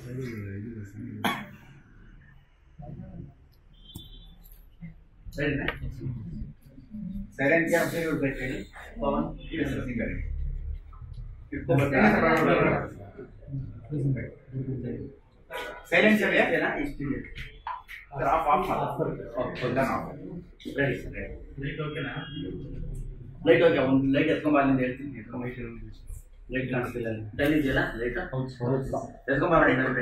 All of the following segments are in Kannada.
ಸರಿನಾ ಸೈಲೆಂಟ್ ಕ್ಯಾಂಪ್ ಇರ್ಬೇಕು ಹೇಳಿ ಪವನ್ ಸಿಂಗರ್ ಸೈಲೆನ್ಸ್ ಇದೆಯಾ ಇಷ್ಟಿದೆ off off off ready sir ready light ಓಕೆನಾ ಲೈಟ್ ಓಕೆ ಒಂದು ಲೈಟ್ ಎತ್ಕೊಂಬ ಅಲ್ಲಿಂದ ಹೇಳ್ತೀನಿ ಲೈಟ್ ಕಾಣಿಸ್ತಿಲ್ಲ ಡಲ್ ಇದೆಯಲ್ಲ ಲೈಟ್ ಎತ್ಕೊಂಬ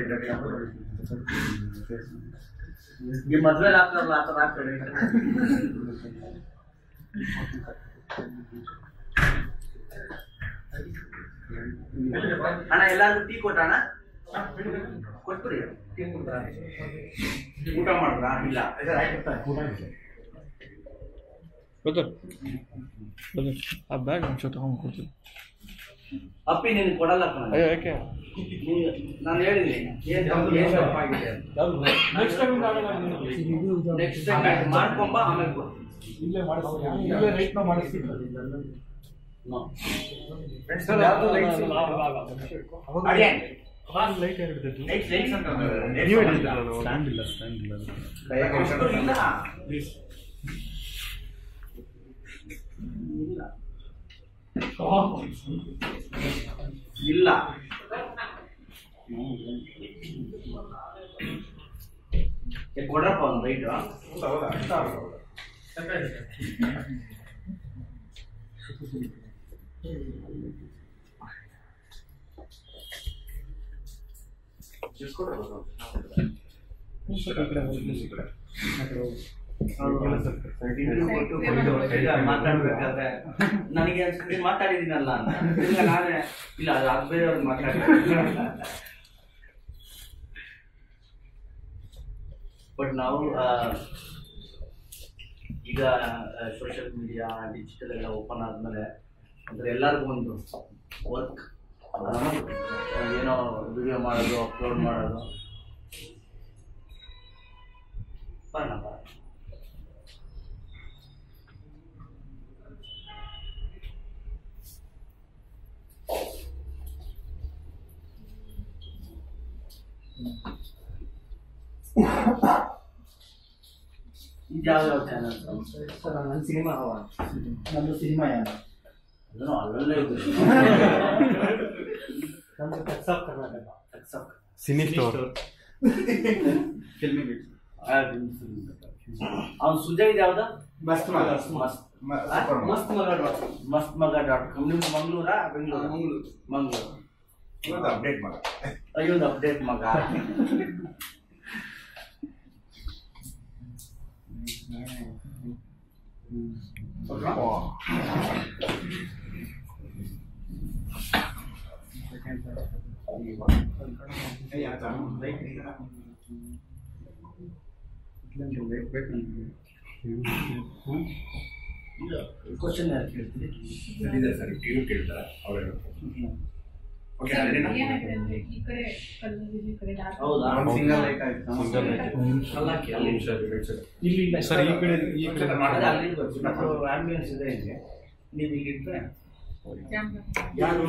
ಈ ಮದ್ವೆ ಹಾಕ್ತಾರಲ್ಲ ಆ ಥರ ಹಾಕ್ತಾರೆ ಅಣ್ಣ ಎಲ್ಲಾರ್ಗು ಟೀ ಕೊಟ್ಟಣ ಕೊಟ್ಬಿಡಿ ಟೀ ಕೊಡ್ತಾರ ಊಟ ಮಾಡಿದ್ರಾ ಇಲ್ಲ ಬ್ರದರ್ ಬ್ರದರ್ ಆ ಬ್ಯಾಗ್ ಒಂಚೂರು ತಗೊಂಡು ಕೊಡ್ತೀನಿ ಅಪ್ಪಿ ನೀನು ಕೊಡಲ್ಲ ಕಣ ಅಯ್ಯೋ ಯಾಕೆ ನೀನು- ನಾನು ಹೇಳಿದ್ದೀನಿ ಏನ್ ತಪ್ಪು- ಏನ್ ತಪ್ಪಾಗಿದೆ ಅಂತ. ನೆಕ್ಸ್ಟ್ ಟೈಮ್ ನೆಕ್ಸ್ಟ್ ಟೈಮ್ ಮಾಡ್ಕೊಂಬ ಆಮೇಲೆ ಕೊಡ್ತೀನಿ ಇಲ್ಲೇ ಮಾಡಿಸ್ತೀನಿ ಇಲ್ಲೇ ರೈಟ್ನ ಮಾಡಿಸ್ತೀನಿ No. ಅದೇ ಅಡಿಯನ್. ಲೈಟ್ ಹೇಳಿದ್ದು Lights, lights ಅಂತ ಒಂದು- ನೀವು ಹೇಳಿದ್ರಲ್ಲ ಸ್ಟ್ಯಾಂಡ್ ಇಲ್ಲ ಸ್ಟ್ಯಾಂಡ್ ಇಲ್ಲ ಅಷ್ಟು ಇಲ್ಲ. ಪ್ಲೀಸ್ ಇಲ್ಲ. ಇಲ್ಲ ಏ, ಕೊಡ್ರಪ್ಪ ಒಂದು ರೈಟ್ ಮಾತಾಡ್ಬೇಕಾದ್ರೆ ನನಗೆ ಅನ್ಸುತ್ತೆ ಮಾತಾಡಿದ್ದೀನಲ್ಲ ಅಂತ ಇಲ್ಲ ನಾನೇ ಇಲ್ಲ ಅದು ಅದು ಬೇರೆಯವ್ರಿಗೆ ಮಾತಾಡಿ ಬಟ್ ನಾವು ಆ, ಈಗ ಸೋಷಿಯಲ್ ಮೀಡಿಯಾ ಡಿಜಿಟಲ್ ಎಲ್ಲ ಓಪನ್ ಆದ್ಮೇಲೆ ಅಂದ್ರೆ ಎಲ್ಲರಿಗೂ ಒಂದು ವರ್ಕ್ ಏನೋ ವಿಡಿಯೋ ಮಾಡೋದು ಅಪ್ಲೋಡ್ ಮಾಡೋದು ಬರೋಣ ಬರೋಣ ಇದ್ಯಾವ್ಯಾವ ಚಾನಲ್ ಸರ್ ನನ್ನ ಸಿನಿಮಾ ಹವ ನಮ್ಮದು ಸಿನಿಮಾ ಯಾರು ಅದನ್ನು ಅಲ್ಲಲ್ಲೇ ಇದೆ ನಮ್ಮದು talks of Karnataka cine store ಅವ್ನು ಸುಜಯ್ ಯಾವ್ದ ಮಸ್ತ್ ಮಗ. ಮಸ್ತ್ ಮ- ಆ? ಸೂಪರ್ ಮಗ. ಮಸ್ತ್ ಮಗ ಡಾಟ್ ಮಸ್ತ್ ಮಗ ಡಾಟ್ ಕಾಮ್ ನಿಮ್ದು ಮಂಗಳೂರಾ ಬೆಂಗಳೂರು ಮಂಗ್ಳೂರು. ಮಂಗಳೂರು ಇವತ್ತು ಅಪ್ಡೇಟ್ ಮಾಡ ಅಯ್ಯೋದು ಅಪ್ಡೇಟ್ ಮಗ ಕ್ವಶನ್ ಯಾರು ಕೇಳ್ತೀರಿ ಇದೆ ಸರ್ ಇವ್ರು ಕೇಳ್ತಾರೆ ಅವರೆಲ್ಲ ಓಕೆ ಅದೇನಾ ಏನಾಗಿದೆ ಅಂದ್ರೆ ಈ ಕಡೆ ಕಲ್ಲಲ್ಲಿ ಈ ಕಡೆ ಜಾಸ್ತಿ ಹೌದಾ ಒಂದು ಸಿಂಗಲ್ ಲೈಟ್ ಆಯ್ತು Single light. ಅಲ್ಲ ಕೇಳಿ ಇಲ್ಲಿ ಇಲ್ಲ ಸರ್ ಈ ಕಡೆ ಈ ಕಡೆ ಅದೇ ಅಲ್ಲಿ ಇರ್ಬೇಕು. ಮತ್ತು ಆಂಬ್ಯುಲೆನ್ಸ್ ಇದೆ ಇಲ್ಲಿ ನೀವು ಇಲ್ಲಿ ಇಟ್ಟರೆ ಜಾಮ್ ಯಾರು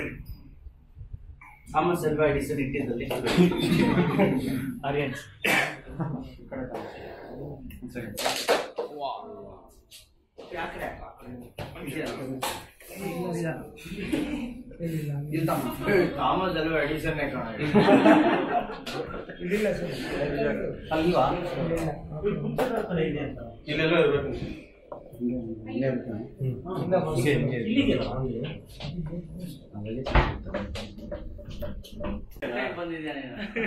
ಥಾಮಸ್ ಎಲ್ವಾ ಎಡಿಸನ್ ಇಟ್ಟಿದ್ದಲ್ಲಿ ಆರ್ಯನ್ ಥಾಮಸ್ ಎಲ್ವಾ ಎಡಿಸನ್ ಕಾಣ ಇದಿಲ್ಲ ಸರ್ ಅಲ್ವಾ ಇದೆ ಅಂತ ಇಲ್ಲೆಲ್ಲ ಇರ್ಬೇಕು ಹಿಂಗೆ ಹಿಂಗೆ ಇಲ್ಲಿಗೆ ಬಂದಿದ್ದೇನೆ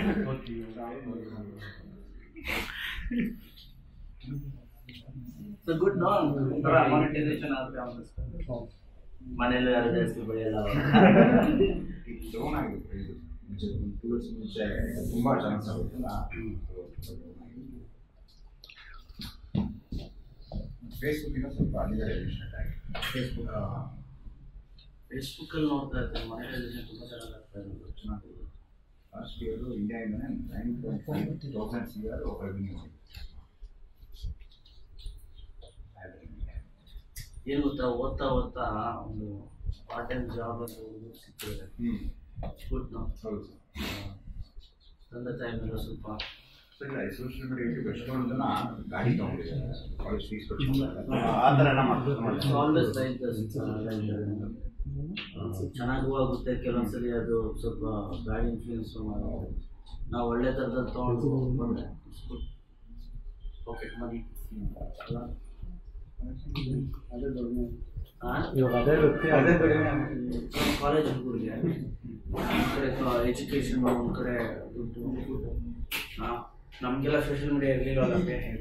ಸೊ ಗುಡ್ ನೋ ಒಂಥರ ಮಾನಿಟೈಸೇಷನ್ ಆದ್ರೆ ಮನೇಲಿ ಯಾರು ಜಾಸ್ತಿ ಬೆಳೆಯಲ್ಲ ಡೌನ್ ಆಗಿತ್ತು ಇದು ಮುಂಚೆ ಒಂದು ಟೂ ಇಯರ್ಸ್ ಮುಂಚೆ ತುಂಬಾ ಚಾನ್ಸ್ ಆಗುತ್ತಲ್ಲ ಫೇಸ್ಬುಕ್ ಇಂದ ಸ್ವಲ್ಪ ಅಲ್ಲಿಗೆ ಸ್ಟಾರ್ಟ್ ಆಗಿದೆ ಫೇಸ್ಬುಕ್ ಫೇಸ್ಬುಕ್ ಅಲ್ಲಿ ನೋಡ್ತಾ ಇರ್ತೀನಿ ಮಾನಿಟೈಸೇಷನ್ ತುಂಬಾ ಚೆನ್ನಾಗಿ ಆಗ್ತಾ ಇರೋದು ಚೆನ್ನಾಗಿದೆ ಲಾಸ್ಟ್ ಇಯರ್ ಇಂಡಿಯಾಯಿಂದನೇ nine point thousand C R revenue ಏನು ಗೊತ್ತಾ ಓದ್ತಾ ಓದ್ತಾ ಒಂದು ಪಾರ್ಟ್ ಟೈಮ್ ಜಾಬ್ ಅಂತ ಒಂದು ಸಿಕ್ಕಿದೆ ಹ್ಞೂ ಗುಡ್ ನಾವು ಹೌದು ತಂದೆ ತಾಯಿ ಮೇಲೆ ಸ್ವಲ್ಪ ಸರಿ ಸೋಷಿಯಲ್ ಮೀಡಿಯಾಕ್ಕೆ ಎಷ್ಟೊಂದು ಜನ ಗಾಡಿ ತಗೊಂಡಿದ್ದಾರೆ ಕಾಲೇಜ್ ಫೀಸ್ ಆ ಥರ ಎಲ್ಲ ಮಾಡ್ತಾರೆ ಆಲ್ವೇಸ್ ಲೈಕ್ ಚೆನ್ನಾಗೂ ಆಗುತ್ತೆ ಕೆಲವೊಂದ್ಸಲಿ ಅದು ಸ್ವಲ್ಪ ಬ್ಯಾಡ್ ಇನ್ಫ್ಲೂಯೆನ್ಸ್ ನಾವು ಒಳ್ಳೆ ಥರದಲ್ಲಿ ತೊಗೊಂಡು ಬಂದರೆ ಪಾಕೆಟ್ ಮನಿ ಅಲ್ಲ ಹಾಂ ಇವಾಗ ಅದೇ ವೃತ್ತಿ ಅದೇ ಕಾಲೇಜ್ ಹುಡುಗರಿಗೆ ಕಡೆ ಎಜುಕೇಶನ್ ಒಂದು ಕಡೆ ದುಡ್ಡು ಹಾ, ನಮಗೆಲ್ಲ ಸೋಷಿಯಲ್ ಮೀಡಿಯಾ ಇರಲಿಲ್ಲ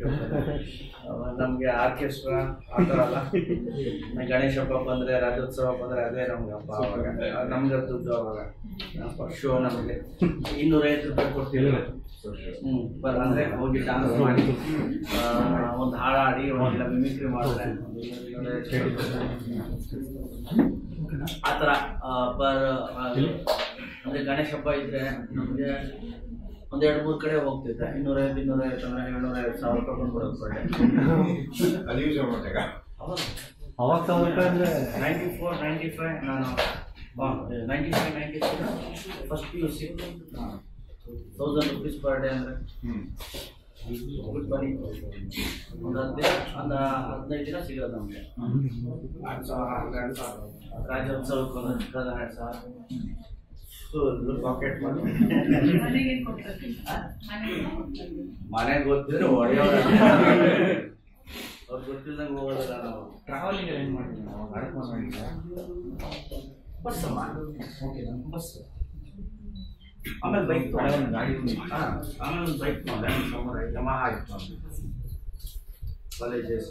ನಮಗೆ ಆರ್ಕೆಸ್ಟ್ರಾ ಆ ಥರ ಅಲ್ಲ ಗಣೇಶ ಹಬ್ಬ ಬಂದರೆ ರಾಜ್ಯೋತ್ಸವ ಬಂದರೆ ಅದೇ ನಮ್ಗೆ ಹಬ್ಬ ಅವಾಗ ನಮ್ಗೆ ದುಡ್ಡು ಅವಾಗ ಶೋ ನಮಗೆ ಇನ್ನೂರೈವತ್ತು ರೂಪಾಯಿ ಕೊಡ್ತೀವಿ ಹ್ಞೂ ಬರ್ ಅಂದರೆ ಹೋಗಿ ಡಾನ್ಸ್ ಮಾಡಿ ಒಂದು ಹಾಡು ಹಾಡಿ ಒಂದಿಲ್ಲ ಮಿಮಿಕ್ರಿ ಮಾಡಿದ್ರೆ ಆ ಥರ ಪರ್ ಅಂದರೆ ಗಣೇಶ ಹಬ್ಬ ಇದ್ರೆ ನಮಗೆ ಒಂದು ಎರಡು ಮೂರು ಕಡೆ ಹೋಗ್ತಿದ್ದೆ ಇನ್ನೂರೈವತ್ತು ಇನ್ನೂರೈವತ್ತು ಅಂದರೆ ಏಳ್ನೂರೈವತ್ತು ಸಾವಿರ ರೂಪಾಯಿ ಬಂದ್ಬಿಡೋದು ಪರ್ ಡೇ ಅದು ಯೂಸ್ ಮಾಡ್ಬೇಕಾ ಅವಾಗ ಸಾವಿರ ರೂಪಾಯಿ ಅಂದ್ರೆ ನೈಂಟಿ ಫೋರ್ ನೈಂಟಿ ಫೈವ್ ನಾನು ninety five ninety four first P U C thousand rupees per day ಅಂದರೆ ಹ್ಞೂ ಗುಡ್ ಬನ್ನಿ ಒಂದು ಹತ್ತು ದಿನ ಒಂದು ಹದಿನೈದು ದಿನ ಸಿಗೋದು ನಮಗೆ ಎರಡು ಸಾವಿರ ಹನ್ನೆರಡು ಸಾವಿರ ರಾಜ್ಯೋತ್ಸವಕ್ಕೆ ಒಂದು ಹನ್ನೆರಡು ಸಾವಿರ ಫುಲ್ ಪಾಕೆಟ್ ಮನಿ ಮನೆಗೆ ಕೊಡ್ತಾರೆ ಮನೆಗೆ ಕೊಡ್ತಾರೆ ಮನೆಗೆ ಗೊತ್ತಿದ್ರೆ ಹೊಡೆಯೋರು ಅವ್ರು ಗೊತ್ತಿಲ್ದಂಗೆ ಹೋಗೋದಿಲ್ಲ ನಾವು ಟ್ರಾವೆಲಿಂಗ್ ಏನು ಮಾಡ್ತೀವಿ ನಾವು ಬಸ್ ಅಮ್ಮ ಓಕೆ ಬಸ್ ಆಮೇಲೆ ಬೈಕ್ ಒಂದು ಗಾಡಿ ಒಂದು ಆಮೇಲೆ ಒಂದು ಬೈಕ್ ತೊಗೊಂಡೆ ಸಮರ ಯಮಹ ಇತ್ತು ಕಾಲೇಜ್ ಡೇಸ್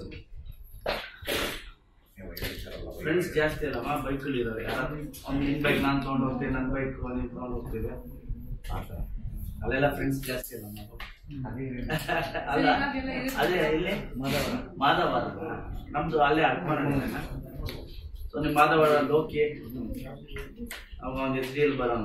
ಫ್ರೆಂಡ್ಸ್ ಜಾಸ್ತಿ ಅಲ್ಲಮ್ಮ ಬೈಕಲ್ಲಿ ಇರೋರು ಯಾರು ಒಂದು ನಿನ್ನ ಬೈಕ್ ನಾನು ತೊಗೊಂಡು ಹೋಗ್ತೀನಿ ನನ್ನ ಬೈಕ್ ನೀನು ತೊಗೊಂಡು ಹೋಗ್ತೀವಿ ಆ ಥರ ಅಲ್ಲೆಲ್ಲ ಫ್ರೆಂಡ್ಸ್ ಜಾಸ್ತಿ ಅಲ್ಲ ನಾವು ಅಲ್ಲ ಅದೇ ಇಲ್ಲಿ ಮಾಧವ ಮಾಧವ ನಮ್ದು ಅಲ್ಲೇ ಅಡ್ಮಾನ ಸೊ ನಿಮ್ಮ ಮಾಧವ ಲೋಕಿ ಅವಾಗ ಒಂದು ಎಸ್ ಡಿ ಎಲ್ ಬರೋಣ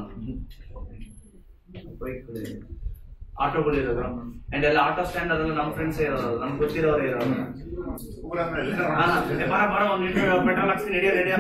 ಬೈಕ್ಗಳಿದೆ ಆಟೋಗಳಿರೋದು ಅಂಡ್ ಎಲ್ಲ ಆಟೋ ಸ್ಟ್ಯಾಂಡ್ ಅದೆಲ್ಲ ನಮ್ಮ ಫ್ರೆಂಡ್ಸ್ ಇರೋದು ನಮ್ಗೆ ಗೊತ್ತಿರೋರು ಇರೋರು ಹಾ, ಏ, ಬರ ಬರ ಒಂದು ನಿಮಿಷ ಪೆಟ್ರೋಲ್ ಹಾಕ್ಸ್ತೀನಿ ರೆಡಿ ರೆಡಿ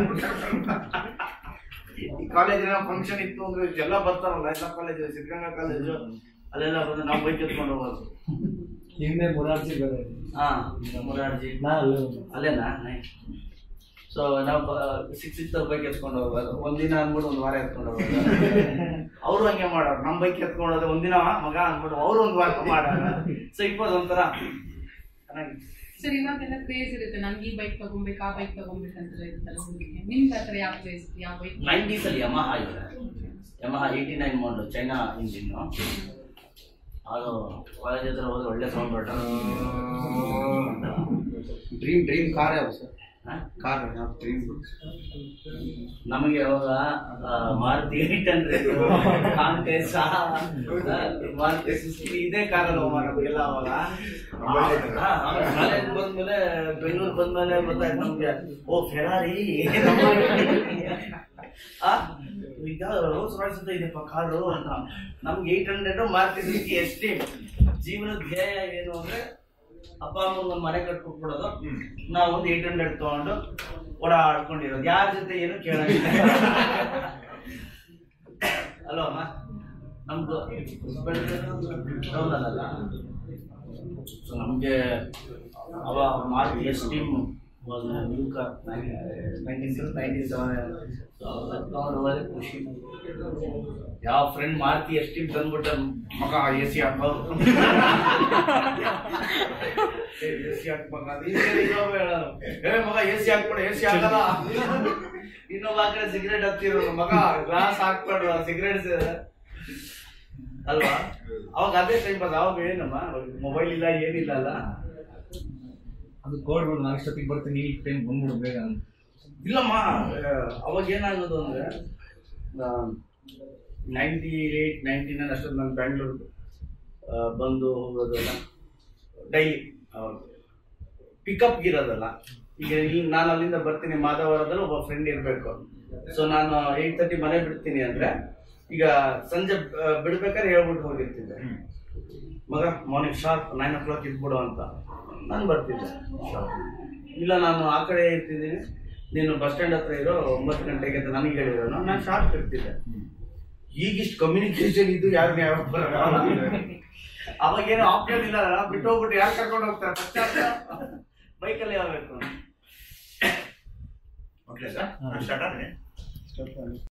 ಈ ಕಾಲೇಜಿನ ಫಂಕ್ಷನ್ ಇತ್ತು ಅಂದ್ರೆ ಎಲ್ಲ ಬರ್ತಾರಲ್ಲ ಎಲ್ಲ ಕಾಲೇಜ್ ಸಿದ್ಧಗಂಗಾ ಕಾಲೇಜು ಅಲ್ಲೆಲ್ಲ ಬಂದು ನಾವು ಬೈಕ್ ಎತ್ಕೊಂಡು ಹೋಗೋದು ಹಿಂದೆ ಮುರಾರ್ಜಿ ಬೇರೆ ಹಾ ಮುರಾರ್ಜಿ ನಾ ಅಲ್ಲೇ ಅಲ್ಲೇನಾ ಸೊ ನಾವು ಸಿಕ್ಸ್ ಸಿಕ್ಸ್ ಬೈಕ್ ಎತ್ಕೊಂಡು ಹೋಗೋದು ಒಂದಿನ ಅಂದ್ಬಿಟ್ಟು ಒಂದು ವಾರ ಎತ್ಕೊಂಡು ಹೋಗೋದು ಅವರು ಹಂಗೆ ಮಾಡೋರು ನಮ್ಮ ಬೈಕ್ ಎತ್ಕೊಂಡು ಹೋದ್ರೆ ಒಂದಿನ ಮಗ ಅಂದ್ಬಿಟ್ಟು ಅವರು ಒಂದು ವಾರ ಮಾಡೋರು ಸೊ ಇಪ್ಪತ್ತು ಒಂಥರ ಚೆನ್ನಾಗಿ ಸರ್ ಇವಾಗೆಲ್ಲ ಕ್ರೇಜ್ ಇರುತ್ತೆ ನನ್ಗೆ ಈ ಬೈಕ್ ತಗೊಬೇಕು ಆ ಬೈಕ್ ತಗೊಬೇಕು ಅಂತ ಇರುತ್ತಲ್ಲ ಹುಡುಗಿಗೆ ನಿಮ್ಗೆ ಆ ಥರ ಯಾವ ಕ್ರೇಜ್ ಯಾವ ಬೈಕ್ ನೈಂಟೀಸ್ ಅಲ್ಲಿ ಯಮಹ ಇದೆ ಯಮಹ ಏಯ್ಟಿ ನೈನ್ ಮಾಡಲು ಚೈನಾ ಇಂಜಿನ್ ಅದು ಕಾಲೇಜ್ ಹತ್ರ ಹೋದ್ರೆ ಒಳ್ಳೆ ಸೌಂಡ್ ಹೊರಟ ಡ್ರೀಮ್ ಡ್ರೀಮ್ ಕಾರ್ ಯಾವುದು ಸರ್ ಕಾರ್ ಯಾವ್ದು ಡ್ರೀಮ್ ನಮಗೆ ಅವಾಗ ಆ, Maruti eight hundred Contessa Maruti Suzuki ಇದೇ ಕಾರಲ್ಲಿ ಹೋಗ ನಮಗೆಲ್ಲ ಅವಾಗ ಕಾಲೇಜ್ ಬಂದ್ಮೇಲೆ ಬೆಂಗಳೂರು ಬಂದ್ಮೇಲೆ ಗೊತ್ತಾಯ್ತು ನಮ್ಗೆ ಓ ಫೆರಾರಿ ಆ ಈಗ ರೋಲ್ಸ್ ರಾಯ್ಸ್ ಅಂತ ಇದೆಯಪ್ಪ ಕಾರು ಅಂತ ನಮ್ಗೆ ಏಟ್ ಹಂಡ್ರೆಡ್ ಮಾರುತಿ ಸುಸುಕಿ ಎಷ್ಟೇ ಜೀವನದ ಧ್ಯೇಯ ಏನು ಅಂದ್ರೆ ಅಪ್ಪ ಅಮ್ಮ ಒಂದು ಮನೆ ಕಟ್ಕೊಟ್ಬಿಡೋದು ನಾವು ಒಂದು ಏಟ್ ಹಂಡ್ರೆಡ್ ತಗೊಂಡು ಓಡಾಡ್ಕೊಂಡಿರೋದು ಯಾರ ಜೊತೆ ಏನು ಕೇಳಂಗಿಲ್ಲ ಅಲ್ವಾ ಅಮ್ಮ ನಮ್ದು ಟೌನಲ್ಲ ಸೊ ನಮಗೆ ಅವ Maruti esteem new car ninety six ninety seven ಒಳ್ಳೆ ಖುಷಿ ಯಾವ ಫ್ರೆಂಡ್ ಮಾರುತಿ ಎಸ್ ಟೀಮ್ ತಂದ್ಬಿಟ್ಟ ಮಗ ಎ ಸಿ ಹಾಕೋರು ಎ ಸಿ ಹಾಕ್ಮಗ ಏ ಮಗ ಎ ಸಿ ಹಾಕ್ಬೇಡ ಎ ಸಿ ಹಾಕಲ್ಲ ಇನ್ನೊಬ್ಬ ಆ ಕಡೆ ಸಿಗರೇಟ್ ಹತ್ತಿರೋ ಮಗ ಗ್ಲಾಸ್ ಹಾಕ್ಬೇಡ ಸಿಗರೇಟ್ ಅಲ್ವಾ ಅವಾಗ ಅದೇ ಟೈಮ್ ಬದ ಅವಾಗ ಏನಮ್ಮ ಮೊಬೈಲ್ ಇಲ್ಲ ಏನಿಲ್ಲ ಅಲ್ಲ ಅದು ಕೋಡ್ ಬಿಡು ನಾನು ಇಷ್ಟೊತ್ತಿಗೆ ಬರ್ತೀನಿ ಈ ಟೈಮ್ ಬಂದ್ಬಿಡು ಬೇಗ ಅಂತ ಇಲ್ಲಮ್ಮ ಆ, ಅವಾಗ ಏನಾಗೋದು ಅಂದ್ರೆ ನೈಂಟಿ ಏಯ್ಟ್ ನೈಂಟಿ ನೈನ್ ಅಷ್ಟೊಂದು ನಾನು ಬ್ಯಾಂಗ್ಳೂರು ಆ, ಬಂದು ಹೋಗೋದಲ್ಲ ಡೈಲಿ ಪಿಕಪ್ಗೆ ಇರೋದಲ್ಲ ಈಗ ಇಲ್ಲಿ ನಾನು ಅಲ್ಲಿಂದ ಬರ್ತೀನಿ ಮಾಧವರದಲ್ಲಿ ಒಬ್ಬ ಫ್ರೆಂಡ್ ಇರಬೇಕು ಸೊ ನಾನು ಏಯ್ಟ್ ತರ್ಟಿ ಮನೆ ಬಿಡ್ತೀನಿ ಅಂದ್ರೆ ಈಗ ಸಂಜೆ ಆ, ಬಿಡ್ಬೇಕಾದ್ರೆ ಹೇಳ್ಬಿಟ್ಟು ಹೋಗಿರ್ತಿದ್ದೆ ಮಗ morning sharp nine o'clock ಇದ್ಬಿಡು ಅಂತ ನಾನು ಬರ್ತಿದ್ದೆ ಇಲ್ಲ ನಾನು ಆ ಕಡೆ ಇರ್ತಿದ್ದೀನಿ ನೀನು ಬಸ್ ಸ್ಟ್ಯಾಂಡ್ ಹತ್ರ ಇರೋ ಒಂಬತ್ತು ಗಂಟೆಗೆ ಅಂತ ನನಗೆ ಹೇಳಿರೋನು ನಾನು ಶಾರ್ಪ್ ಇರ್ತಿದ್ದೆ ಈಗಿಷ್ಟು ಕಮ್ಯುನಿಕೇಶನ್ ಇದ್ದು ಯಾರು ಯಾವ ಅವಾಗೇನು ಆಪ್ಷನ್ ಇಲ್ಲ ಬಿಟ್ಟು ಹೋಗ್ಬಿಟ್ಟು ಯಾರು ಕರ್ಕೊಂಡು ಹೋಗ್ತಾರೆ ಫಸ್ಟ್ ಬೈಕಲ್ಲಿ ಯಾವ್ಬೇಕು ಓಕೆ ಸರ್ ಸ್ಟಾರ್ಟ್ ಆದ್ರೆ